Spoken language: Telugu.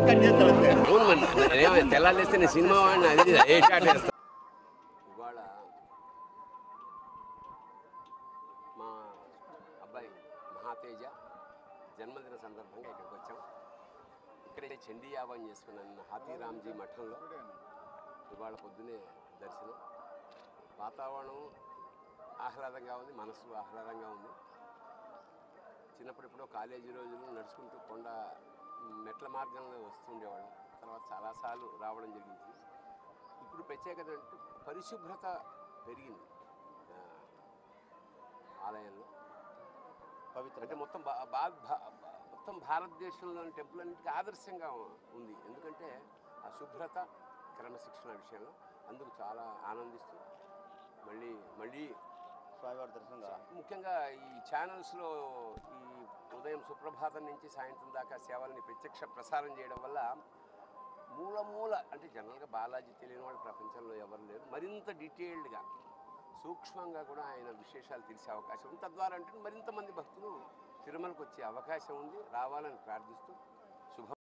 కట్ చేస్తాడు అంతే అవును మరి నేనేమో తెల్లాలేస్తే నేను సినిమా వాడిని అది ఏ షాట్ వేస్తా ఇవాళ మా అబ్బాయి మహాతేజ జన్మదిన సందర్భంగా ఇక్కడికి వచ్చాం ఇక్కడే చండీ యాగం చేసుకున్నాను హాతీరామ్జీ మఠంలో ఇవాళ పొద్దునే దర్శనం వాతావరణం ఆహ్లాదంగా ఉంది మనసు ఆహ్లాదంగా ఉంది చిన్నప్పుడు ఎప్పుడో కాలేజీ రోజులు నడుచుకుంటూ కొండ మెట్ల మార్గంలో వస్తుండేవాళ్ళం తర్వాత చాలాసార్లు రావడం జరిగింది ఇప్పుడు ప్రత్యేకత అంటే పరిశుభ్రత పెరిగింది ఆ, ఆలయంలో పవిత్ర అంటే మొత్తం భా- భా- భా- మొత్తం భారతదేశంలోని టెంపుల్ అన్నిటికీ ఆదర్శంగా ఉంది ఎందుకంటే ఆ శుభ్రత క్రమశిక్షణ విషయంలో అందుకు చాలా ఆనందిస్తూ మళ్ళీ మళ్ళీ స్వామివారి దర్శనం కావాలి ముఖ్యంగా ఈ ఛానల్స్లో ఈ ఉదయం సుప్రభాతం నుంచి సాయంత్రం దాకా సేవల్ని ప్రత్యక్ష ప్రసారం చేయడం వల్ల మూల మూల అంటే జనరల్గా బాలాజీ తెలియని వాళ్ళు ప్రపంచంలో ఎవరు లేరు మరింత డీటెయిల్డ్గా సూక్ష్మంగా కూడా ఆయన విశేషాలు తెలిసే అవకాశం ఉంది తద్వారా అంటే మరింత మంది భక్తులు తిరుమలకు వచ్చే అవకాశం ఉంది రావాలని ప్రార్థిస్తూ